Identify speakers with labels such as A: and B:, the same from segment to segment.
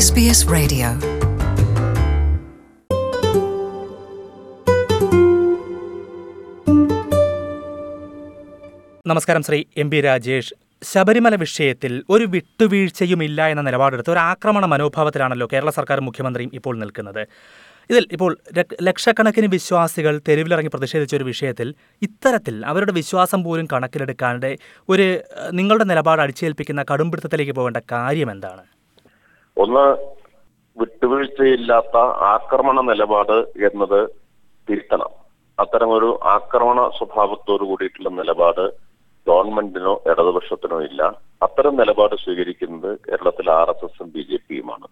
A: SBS Radio.
B: നമസ്കാരം Shri M P Rajesh Sabarimala വിഷയത്തിൽ ഒരു വിട്ടുവീഴ്ചയുമില്ല എന്ന നിലപാടെടുത്ത് ഒരു ആക്രമണ മനോഭാവത്തിലാണല്ലോ കേരള സർക്കാർ മുഖ്യമന്ത്രിയും ഇപ്പോൾ നിൽക്കുന്നത് ഇതിൽ ഇപ്പോൾ ലക്ഷ- ലക്ഷക്കണക്കിന് വിശ്വാസികൾ തെരുവിലിറങ്ങി പ്രതിഷേധിച്ച ഒരു വിഷയത്തിൽ ഇത്തരത്തിൽ അവരുടെ വിശ്വാസം പോലും കണക്കിലെടുക്കാണ്ട് ഒരു ഏഹ്, നിങ്ങളുടെ നിലപാട് അടിച്ചേൽപ്പിക്കുന്ന കടുംപിടുത്തത്തിലേക്ക് പോകേണ്ട കാര്യം എന്താണ്
C: ഒന്ന് വിട്ടുവീഴ്ചയില്ലാത്ത ആക്രമണ നിലപാട് എന്നത് തിരുത്തണം അത്തരമൊരു ആക്രമണ സ്വഭാവത്തോടു കൂടിയിട്ടുള്ള നിലപാട് ഗവൺമെന്റിനോ ഇടതുപക്ഷത്തിനോ ഇല്ല അത്തരം നിലപാട് സ്വീകരിക്കുന്നത് കേരളത്തിൽ ആർ എസ് എസും ബി ജെ പിയുമാണ്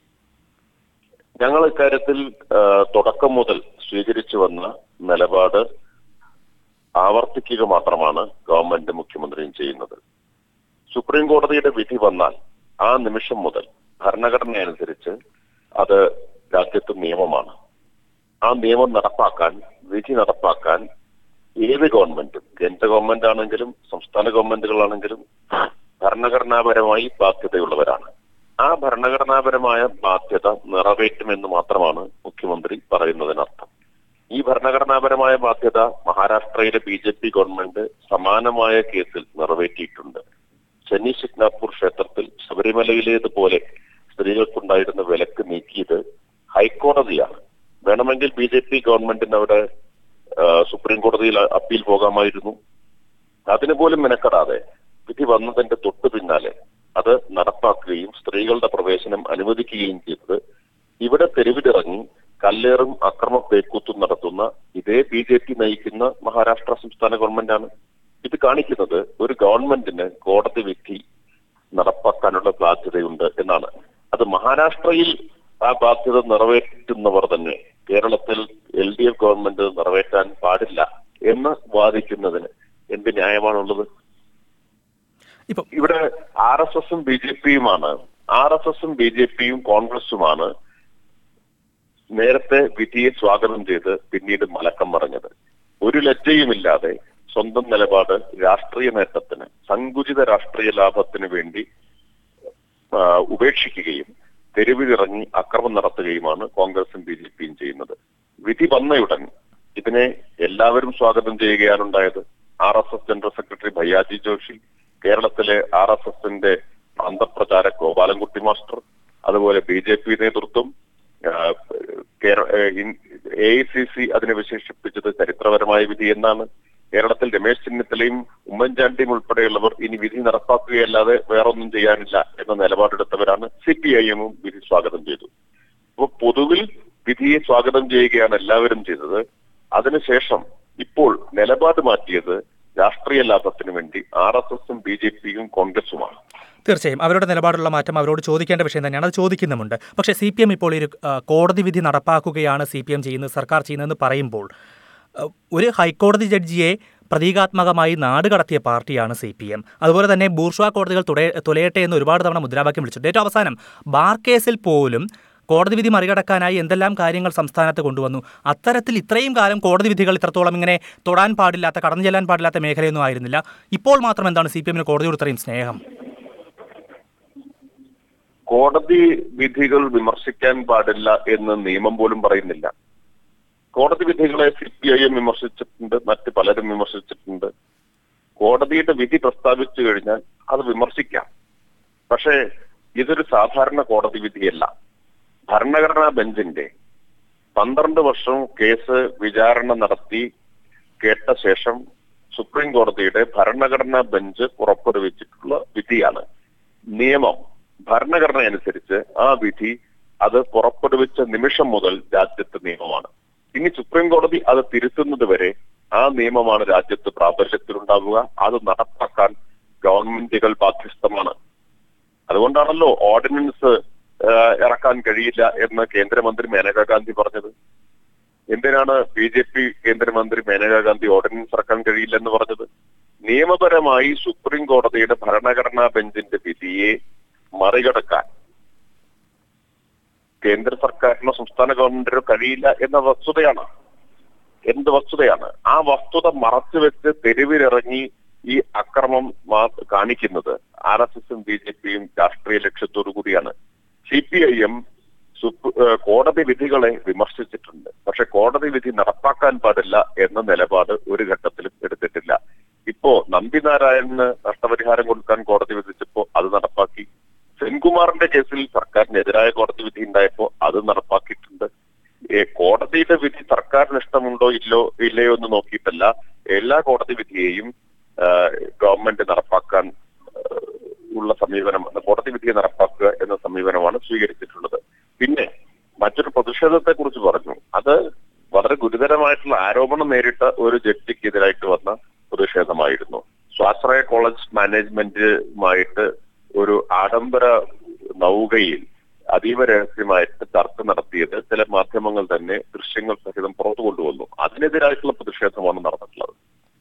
C: ഞങ്ങൾ ഇക്കാര്യത്തിൽ ആ, തുടക്കം മുതൽ സ്വീകരിച്ചു വന്ന നിലപാട് ആവർത്തിക്കുക മാത്രമാണ് ഗവൺമെന്റ് മുഖ്യമന്ത്രിയും ചെയ്യുന്നത് സുപ്രീം കോടതിയുടെ വിധി വന്നാൽ ആ നിമിഷം മുതൽ ഭരണഘടന അനുസരിച്ച് അത് രാജ്യത്ത് നിയമമാണ് ആ നിയമം നടപ്പാക്കാൻ വിധി നടപ്പാക്കാൻ ഏത് ഗവൺമെന്റും കേന്ദ്ര ഗവൺമെന്റ് ആണെങ്കിലും സംസ്ഥാന ഗവൺമെന്റുകളാണെങ്കിലും ഭരണഘടനാപരമായി ബാധ്യതയുള്ളവരാണ് ആ ഭരണഘടനാപരമായ ബാധ്യത നിറവേറ്റുമെന്ന് മാത്രമാണ് മുഖ്യമന്ത്രി പറയുന്നതിനർത്ഥം ഈ ഭരണഘടനാപരമായ ബാധ്യത മഹാരാഷ്ട്രയിലെ ബി ജെ പി ഗവൺമെന്റ് സമാനമായ കേസിൽ നിറവേറ്റിയിട്ടുണ്ട് ശനി ശിഗ്നാപൂർ ക്ഷേത്രത്തിൽ ശബരിമലയിലേതുപോലെ സ്ത്രീകൾക്കുണ്ടായിരുന്ന വിലക്ക് നീക്കിയത് ഹൈക്കോടതിയാണ് വേണമെങ്കിൽ ബി ജെ പി ഗവൺമെന്റിന് അവിടെ ആ, സുപ്രീം കോടതിയിൽ അപ്പീൽ പോകാമായിരുന്നു അതിന് പോലും മെനക്കെടാതെ വിധി വന്നതിന്റെ തൊട്ടു പിന്നാലെ അത് നടപ്പാക്കുകയും സ്ത്രീകളുടെ പ്രവേശനം അനുവദിക്കുകയും ചെയ്തത് ഇവിടെ തെരുവിലിറങ്ങി കല്ലേറും അക്രമ പേക്കൂത്തും നടത്തുന്ന ഇതേ ബി ജെ പി നയിക്കുന്ന മഹാരാഷ്ട്ര സംസ്ഥാന ഗവൺമെന്റാണ് ഇത് കാണിക്കുന്നത് ഒരു ഗവൺമെന്റിന് കോടതി വിധി നടപ്പാക്കാനുള്ള ബാധ്യതയുണ്ട് എന്നാണ് അത് മഹാരാഷ്ട്രയിൽ ആ ബാധ്യത നിറവേറ്റുന്നവർ തന്നെ കേരളത്തിൽ എൽ ഡി എഫ് ഗവൺമെന്റ് നിറവേറ്റാൻ പാടില്ല എന്ന് വാദിക്കുന്നതിന് എന്ത് ന്യായമാണുള്ളത്
B: ഇപ്പം
C: ഇവിടെ ആർ എസ് എസും ബി ജെ പിയുമാണ് ആർ എസ് എസും ബി ജെ പിയും കോൺഗ്രസുമാണ് നേരത്തെ വിധിയെ സ്വാഗതം ചെയ്ത് പിന്നീട് മലക്കം മറിഞ്ഞത് ഒരു ലജ്ജയുമില്ലാതെ സ്വന്തം നിലപാട് രാഷ്ട്രീയ നേട്ടത്തിന് സങ്കുചിത രാഷ്ട്രീയ ലാഭത്തിന് വേണ്ടി ആ, ഉപേക്ഷിക്കുകയും തെരുവിലിറങ്ങി അക്രമം നടത്തുകയുമാണ് കോൺഗ്രസും ബി ജെ പിയും ചെയ്യുന്നത് വിധി വന്നയുടൻ ഇതിനെ എല്ലാവരും സ്വാഗതം ചെയ്യുകയാണ് ഉണ്ടായത് R S S general secretary Bhaiyyaji Joshi കേരളത്തിലെ ആർ എസ് എസിന്റെ അന്തപ്രചാരക് ഗോപാലൻകുട്ടി മാസ്റ്റർ അതുപോലെ ബി ജെ പി നേതൃത്വം എ ഐ സി സി അതിനെ വിശേഷിപ്പിച്ചത് ചരിത്രപരമായ വിധി എന്നാണ് കേരളത്തിൽ രമേശ് ചെന്നിത്തലയും ഉമ്മൻചാണ്ടിയും ഉൾപ്പെടെയുള്ളവർ ഇനി വിധി നടപ്പാക്കുകയല്ലാതെ വേറൊന്നും ചെയ്യാനില്ല എന്ന നിലപാടെടുത്തവരാണ് സി പി ഐ എമ്മും വിധി സ്വാഗതം ചെയ്തു അപ്പൊ പൊതുവിൽ വിധിയെ സ്വാഗതം ചെയ്യുകയാണ് എല്ലാവരും ചെയ്തത് അതിനുശേഷം ഇപ്പോൾ നിലപാട് മാറ്റിയത് രാഷ്ട്രീയ ലാഭത്തിന് വേണ്ടി ആർ എസ് എസും ബി ജെ പിയും കോൺഗ്രസുമാണ്
B: തീർച്ചയായും അവരുടെ നിലപാടുള്ള മാറ്റം അവരോട് ചോദിക്കേണ്ട വിഷയം തന്നെയാണ് അത് ചോദിക്കുന്നുമുണ്ട് പക്ഷേ സി പി എം ഇപ്പോൾ ഒരു ആ, കോടതി വിധി നടപ്പാക്കുകയാണ് സി പി എം ചെയ്യുന്നത് സർക്കാർ ചെയ്യുന്നതെന്ന് പറയുമ്പോൾ ആ, ഒരു ഹൈക്കോടതി ജഡ്ജിയെ പ്രതീകാത്മകമായി നാട് കടത്തിയ പാർട്ടിയാണ് സി പി എം അതുപോലെ തന്നെ ബൂർഷ്വാ കോടതികൾ തുടയ തുലയട്ടെ എന്ന് ഒരുപാട് തവണ മുദ്രാവാക്യം വിളിച്ചിട്ടുണ്ട് ഏറ്റവും അവസാനം ബാർ കേസിൽ പോലും കോടതി വിധി മറികടക്കാനായി എന്തെല്ലാം കാര്യങ്ങൾ സംസ്ഥാനത്ത് കൊണ്ടുവന്നു അത്തരത്തിൽ ഇത്രയും കാലം കോടതി വിധികൾ ഇത്രത്തോളം ഇങ്ങനെ തൊടാൻ പാടില്ലാത്ത കടന്നു ചെല്ലാൻ പാടില്ലാത്ത മേഖലയൊന്നും ആയിരുന്നില്ല ഇപ്പോൾ മാത്രം എന്താണ് സി പി എമ്മിന് കോടതിയോട് ഇത്രയും സ്നേഹം
C: കോടതി വിധികൾ വിമർശിക്കാൻ പാടില്ല എന്ന് നിയമം പോലും പറയുന്നില്ല കോടതി വിധികളെ സി പി ഐ എം വിമർശിച്ചിട്ടുണ്ട് മറ്റ് പലരും വിമർശിച്ചിട്ടുണ്ട് കോടതിയുടെ വിധി പ്രസ്താവിച്ചു കഴിഞ്ഞാൽ അത് വിമർശിക്കാം പക്ഷേ ഇതൊരു സാധാരണ കോടതി വിധിയല്ല ഭരണഘടനാ ബെഞ്ചിന്റെ പന്ത്രണ്ട് വർഷം കേസ് വിചാരണ നടത്തി കേട്ട ശേഷം സുപ്രീം കോടതിയുടെ ഭരണഘടനാ ബെഞ്ച് പുറപ്പെടുവിച്ചിട്ടുള്ള വിധിയാണ് നിയമം ഭരണഘടന അനുസരിച്ച് ആ വിധി അത് പുറപ്പെടുവിച്ച നിമിഷം മുതൽ രാജ്യത്ത് നിയമമാണ് ഇനി സുപ്രീം കോടതി അത് തിരുത്തുന്നത് വരെ ആ നിയമമാണ് രാജ്യത്ത് പ്രാബല്യത്തിലുണ്ടാവുക അത് നടപ്പാക്കാൻ ഗവൺമെന്റുകൾ ബാധ്യസ്ഥമാണ് അതുകൊണ്ടാണല്ലോ ഓർഡിനൻസ് ഏഹ്, ഇറക്കാൻ കഴിയില്ല എന്ന് കേന്ദ്രമന്ത്രി മേനകാ ഗാന്ധി പറഞ്ഞത് എന്തിനാണ് ബി ജെ പി കേന്ദ്രമന്ത്രി മേനകാ ഗാന്ധി ഓർഡിനൻസ് ഇറക്കാൻ കഴിയില്ല എന്ന് പറഞ്ഞത് നിയമപരമായി സുപ്രീം കോടതിയുടെ ഭരണഘടനാ ബെഞ്ചിന്റെ വിധിയെ മറികടക്കാൻ കേന്ദ്ര സർക്കാരിനോ സംസ്ഥാന ഗവൺമെന്റിനോ കഴിയില്ല എന്ന വസ്തുതയാണ് എന്ത് വസ്തുതയാണ് ആ വസ്തുത മറച്ചുവെച്ച് തെരുവിലിറങ്ങി ഈ അക്രമം മാ- കാണിക്കുന്നത് ആർ എസ് എസും ബി ജെ പിയും രാഷ്ട്രീയ ലക്ഷ്യത്തോടു കൂടിയാണ് സി പി ഐ എം കോടതി വിധികളെ വിമർശിച്ചിട്ടുണ്ട് പക്ഷെ കോടതി വിധി നടപ്പാക്കാൻ പാടില്ല എന്ന നിലപാട് ഒരു ഘട്ടത്തിലും എടുത്തിട്ടില്ല ഇപ്പോ നമ്പിനാരായണന് നഷ്ടപരിഹാരം കൊടുക്കാൻ കോടതി വിധിച്ചപ്പോ അത് നടപ്പാക്കി സെൻകുമാറിന്റെ കേസിൽ സർക്കാരിനെതിരായ കോടതി വിധി ഉണ്ടായപ്പോ അത് നടപ്പാക്കിയിട്ടുണ്ട് ഏ, കോടതിയുടെ വിധി സർക്കാരിന് ഇഷ്ടമുണ്ടോ ഇല്ലോ ഇല്ലയോ എന്ന് നോക്കിയിട്ടല്ല എല്ലാ കോടതി വിധിയെയും ആ, ഗവൺമെന്റ് നടപ്പാക്കാൻ ആ, ഉള്ള സമീപനം കോടതി വിധിയെ നടപ്പാക്കുക എന്ന സമീപനമാണ് സ്വീകരിച്ചിട്ടുള്ളത് പിന്നെ മറ്റൊരു പ്രതിഷേധത്തെ കുറിച്ച് പറഞ്ഞു അത് വളരെ ഗുരുതരമായിട്ടുള്ള ആരോപണം നേരിട്ട ഒരു ജഡ്ജിക്കെതിരായിട്ട് വന്ന പ്രതിഷേധമായിരുന്നു സ്വാശ്രയ കോളേജ് മാനേജ്മെന്റുമായിട്ട് ഒരു ആഡംബര നൗകയിൽ അതീവ രഹസ്യമായിട്ട് ചർച്ച നടത്തിയത് ചില മാധ്യമങ്ങൾ തന്നെ ദൃശ്യങ്ങൾ സഹിതം പുറത്തു കൊണ്ടുവന്നു അതിനെതിരായിട്ടുള്ള പ്രതിഷേധമാണ് നടന്നിട്ടുള്ളത്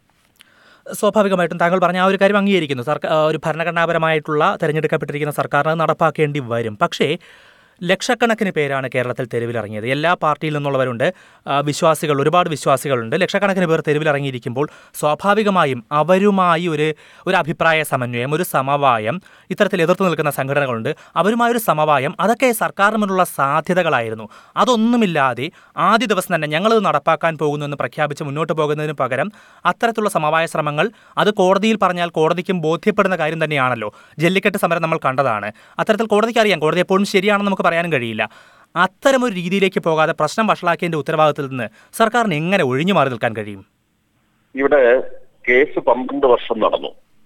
B: സ്വാഭാവികമായിട്ടും താങ്കൾ പറഞ്ഞ ആ ഒരു കാര്യം അംഗീകരിക്കുന്നു സർക്കാർ ഒരു ഭരണഘടനാപരമായിട്ടുള്ള തിരഞ്ഞെടുക്കപ്പെട്ടിരിക്കുന്ന സർക്കാരിന് നടപ്പാക്കേണ്ടി വരും പക്ഷേ ലക്ഷക്കണക്കിന് പേരാണ് കേരളത്തിൽ തെരുവിലിറങ്ങിയത് എല്ലാ പാർട്ടിയിൽ നിന്നുള്ളവരുണ്ട് ആ, വിശ്വാസികൾ ഒരുപാട് വിശ്വാസികളുണ്ട് ലക്ഷക്കണക്കിന് പേർ തെരുവിലിറങ്ങിയിരിക്കുമ്പോൾ സ്വാഭാവികമായും അവരുമായി ഒരു ഒരു അഭിപ്രായ സമന്വയം ഒരു സമവായം ഇത്തരത്തിൽ എതിർത്ത് നിൽക്കുന്ന സംഘടനകളുണ്ട് അവരുമായൊരു സമവായം അതൊക്കെ സർക്കാരിന് മുന്നിലുള്ള സാധ്യതകളായിരുന്നു അതൊന്നുമില്ലാതെ ആദ്യ ദിവസം തന്നെ ഞങ്ങളത് നടപ്പാക്കാൻ പോകുന്നു എന്ന് പ്രഖ്യാപിച്ച് മുന്നോട്ട് പോകുന്നതിന് പകരം അത്തരത്തിലുള്ള സമവായ ശ്രമങ്ങൾ അത് കോടതിയിൽ പറഞ്ഞാൽ കോടതിക്കും ബോധ്യപ്പെടുന്ന കാര്യം തന്നെയാണല്ലോ ജല്ലിക്കെട്ട് സമരം നമ്മൾ കണ്ടതാണ് അത്തരത്തിൽ കോടതിക്ക് അറിയാം കോടതി എപ്പോഴും ശരിയാണെന്ന് നമുക്ക് പറയാനും കഴിയില്ല അത്തരമൊരു രീതിയിലേക്ക് പോകാതെ പ്രശ്നം വഷളാക്കിയതിൻ്റെ ഉത്തരവാദിത്തത്തിൽ നിന്ന് സർക്കാരിന് എങ്ങനെ ഒഴിഞ്ഞു മാറി നിൽക്കാൻ കഴിയും
C: ഇവിടെ കേസ് പന്ത്രണ്ട് വർഷം നടന്നു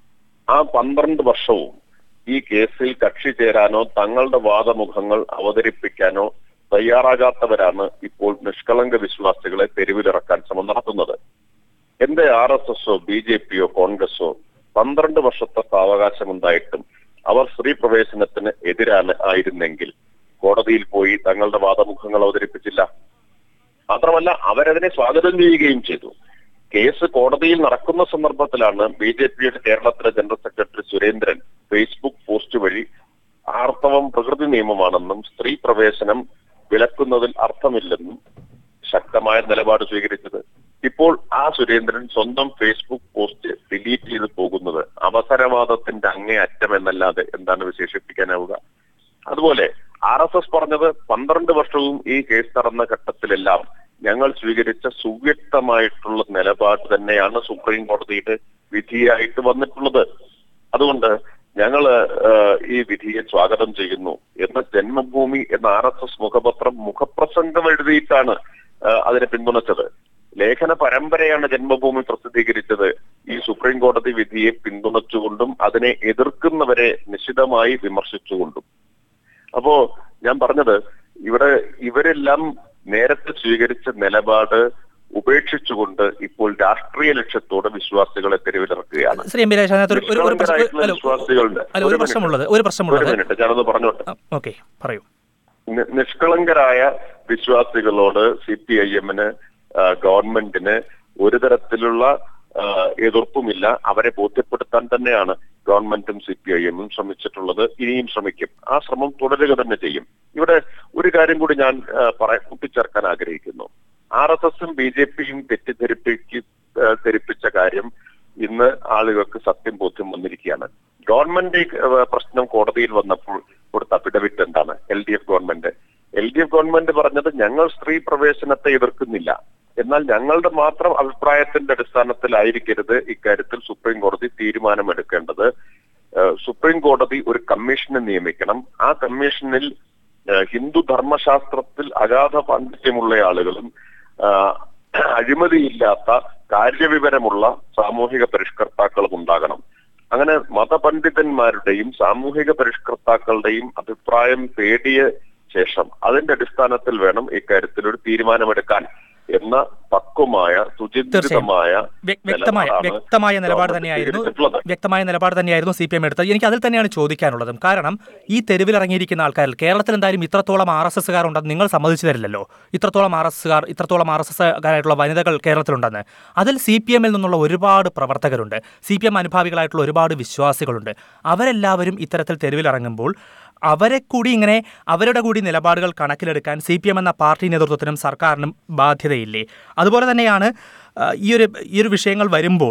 C: ആ പന്ത്രണ്ട് വർഷവും ഈ കേസിൽ കക്ഷി ചേരാനോ തങ്ങളുടെ വാദമുഖങ്ങൾ അവതരിപ്പിക്കാനോ തയ്യാറാകാത്തവരാണ് ഇപ്പോൾ നിഷ്കളങ്ക വിശ്വാസികളെ തെരുവിലിറക്കാൻ ശ്രമം നടത്തുന്നത് എന്റെ ആർ എസ് എസോ ബി ജെ പിയോ കോൺഗ്രസോ പന്ത്രണ്ട് വർഷത്തെ സാവകാശമുണ്ടായിട്ടും അവർ സ്ത്രീ പ്രവേശനത്തിന് എതിരാണ് ആയിരുന്നെങ്കിൽ കോടതിയിൽ പോയി തങ്ങളുടെ വാദമുഖങ്ങൾ അവതരിപ്പിച്ചില്ല മാത്രമല്ല അവരതിനെ സ്വാഗതം ചെയ്യുകയും ചെയ്തു കേസ് കോടതിയിൽ നടക്കുന്ന സന്ദർഭത്തിലാണ് ബി ജെ പിയുടെ കേരളത്തിലെ general secretary Surendran Facebook post വഴി ആർത്തവം പ്രകൃതി നിയമമാണെന്നും സ്ത്രീ പ്രവേശനം വിലക്കുന്നതിൽ അർത്ഥമില്ലെന്നും ശക്തമായ നിലപാട് സ്വീകരിച്ചത് ഇപ്പോൾ ആ സുരേന്ദ്രൻ സ്വന്തം ഫേസ്ബുക്ക് പോസ്റ്റ് ഡിലീറ്റ് ചെയ്ത് പോകുന്നത് അവസരവാദത്തിന്റെ അങ്ങേ അറ്റം എന്നല്ലാതെ എന്താണ് വിശേഷിപ്പിക്കാനാവുക അതുപോലെ ആർ എസ് എസ് പറഞ്ഞത് പന്ത്രണ്ട് വർഷവും ഈ കേസ് നടന്ന ഘട്ടത്തിലെല്ലാം ഞങ്ങൾ സ്വീകരിച്ച സുവ്യക്തമായിട്ടുള്ള നിലപാട് തന്നെയാണ് സുപ്രീം കോടതിയുടെ വിധിയായിട്ട് വന്നിട്ടുള്ളത് അതുകൊണ്ട് ഞങ്ങള് ഏഹ്, ഈ വിധിയെ സ്വാഗതം ചെയ്യുന്നു എന്ന ജന്മഭൂമി എന്ന ആർ എസ് എസ് മുഖപത്രം മുഖപ്രസംഗം എഴുതിയിട്ടാണ് ഏഹ്, അതിനെ പിന്തുണച്ചത് ലേഖന പരമ്പരയാണ് ജന്മഭൂമി പ്രസിദ്ധീകരിച്ചത് ഈ സുപ്രീം കോടതി വിധിയെ പിന്തുണച്ചുകൊണ്ടും അതിനെ എതിർക്കുന്നവരെ നിശിതമായി വിമർശിച്ചുകൊണ്ടും അപ്പോ ഞാൻ പറഞ്ഞത് ഇവിടെ ഇവരെല്ലാം നേരത്തെ സ്വീകരിച്ച നിലപാട് ഉപേക്ഷിച്ചുകൊണ്ട് ഇപ്പോൾ രാഷ്ട്രീയ ലക്ഷ്യത്തോടെ വിശ്വാസികളെ തെരുവിലിറക്കുകയാണ്
B: ശ്രീ എം പി രാജേഷ് അതിനകത്ത് ഒരു- ഒരു- ഒരു പ്രശ്നം
C: നിഷ്കളങ്കരായിട്ടുള്ള
B: അല്ല,
C: വിശ്വാസികളുണ്ട്
B: അല്ല ഒരു
C: ഒരു
B: പ്രശ്നമുള്ളത് ഒരു
C: മിനിറ്റ്. ഒരു
B: പ്രശ്നമുള്ളത്
C: മിനിറ്റ് ഞാനത് പറഞ്ഞോട്ടെ
B: ഓക്കെ പറയൂ
C: നി- നിഷ്കളങ്കരായ വിശ്വാസികളോട് സി പി ഐ എമ്മിന് ഗവൺമെന്റിന് ഒരു തരത്തിലുള്ള ആ, എതിർപ്പുമില്ല അവരെ ബോധ്യപ്പെടുത്താൻ തന്നെയാണ് ഗവൺമെന്റും സി പി ഐ എമ്മും ശ്രമിച്ചിട്ടുള്ളത് ഇനിയും ശ്രമിക്കും ആ ശ്രമം തുടരുക തന്നെ ചെയ്യും ഇവിടെ ഒരു കാര്യം കൂടി ഞാൻ ആ, പറ കൂട്ടിച്ചേർക്കാൻ ആഗ്രഹിക്കുന്നു ആർ എസ് എസും ബി ജെ പിയും തെറ്റിദ്ധരിപ്പിക്ക് ആ, ധരിപ്പിച്ച കാര്യം ഇന്ന് ആളുകൾക്ക് സത്യം ബോധ്യം വന്നിരിക്കുകയാണ് ഗവൺമെന്റ് ഈ, ആ, പ്രശ്നം കോടതിയിൽ വന്നപ്പോൾ കൊടുത്ത അഫിഡവിറ്റ് എന്താണ് L D F government L D F government പറഞ്ഞത് ഞങ്ങൾ സ്ത്രീ പ്രവേശനത്തെ എതിർക്കുന്നില്ല എന്നാൽ ഞങ്ങളുടെ മാത്രം അഭിപ്രായത്തിന്റെ അടിസ്ഥാനത്തിലായിരിക്കരുത് ഇക്കാര്യത്തിൽ സുപ്രീം കോടതി തീരുമാനമെടുക്കേണ്ടത് ഏഹ് സുപ്രീം കോടതി ഒരു കമ്മീഷനെ നിയമിക്കണം ആ കമ്മീഷനിൽ ഏഹ് ഹിന്ദു ധർമ്മശാസ്ത്രത്തിൽ അഗാധ പാണ്ഡിത്യമുള്ള ആളുകളും ആഹ് അഴിമതിയില്ലാത്ത കാര്യവിവരമുള്ള സാമൂഹിക പരിഷ്കർത്താക്കളും ഉണ്ടാകണം അങ്ങനെ മതപണ്ഡിതന്മാരുടെയും സാമൂഹിക പരിഷ്കർത്താക്കളുടെയും അഭിപ്രായം തേടിയ ശേഷം അതിന്റെ അടിസ്ഥാനത്തിൽ വേണം ഇക്കാര്യത്തിൽ ഒരു തീരുമാനമെടുക്കാൻ എന്ന പക്വമായ സുചിന്തിതമായ
B: വ്യ- വ്യക്തമായ
C: നിലപാടാണ്
B: വ്യക്തമായ നിലപാട്
C: ഗവൺമെന്റ്
B: തന്നെയായിരുന്നു
C: സ്വീകരിച്ചിട്ടുള്ളത്.
B: വ്യക്തമായ നിലപാട് തന്നെയായിരുന്നു സി പി എം എടുത്തത് എനിക്ക് അതിൽ തന്നെയാണ് ചോദിക്കാനുള്ളതും കാരണം ഈ തെരുവിലിറങ്ങിയിരിക്കുന്ന ആൾക്കാരിൽ കേരളത്തിൽ എന്തായാലും ഇത്രത്തോളം ആർ എസ് എസ്സുകാർ ഉണ്ടെന്ന് നിങ്ങൾ സമ്മതിച്ചു തരില്ലല്ലോ ഇത്രത്തോളം ആർ എസ് എസ്സുകാർ ഇത്രത്തോളം ആർ എസ് എസ്സുകാരായിട്ടുള്ള വനിതകൾ കേരളത്തിലുണ്ടെന്ന് അതിൽ സി പി എമ്മിൽ നിന്നുള്ള ഒരുപാട് പ്രവർത്തകരുണ്ട് സി പി എം അനുഭാവികളായിട്ടുള്ള ഒരുപാട് വിശ്വാസികളുണ്ട് അവരെല്ലാവരും ഇത്തരത്തിൽ തെരുവിലിറങ്ങുമ്പോൾ അവരെ കൂടി ഇങ്ങനെ അവരുടെ കൂടി നിലപാടുകൾ കണക്കിലെടുക്കാൻ സി പി എം എന്ന പാർട്ടി നേതൃത്വത്തിനും സർക്കാരിനും ബാധ്യതയില്ലേ അതുപോലെ തന്നെയാണ് ആ, ഈ ഒരു ഈ ഒരു വിഷയങ്ങൾ വരുമ്പോൾ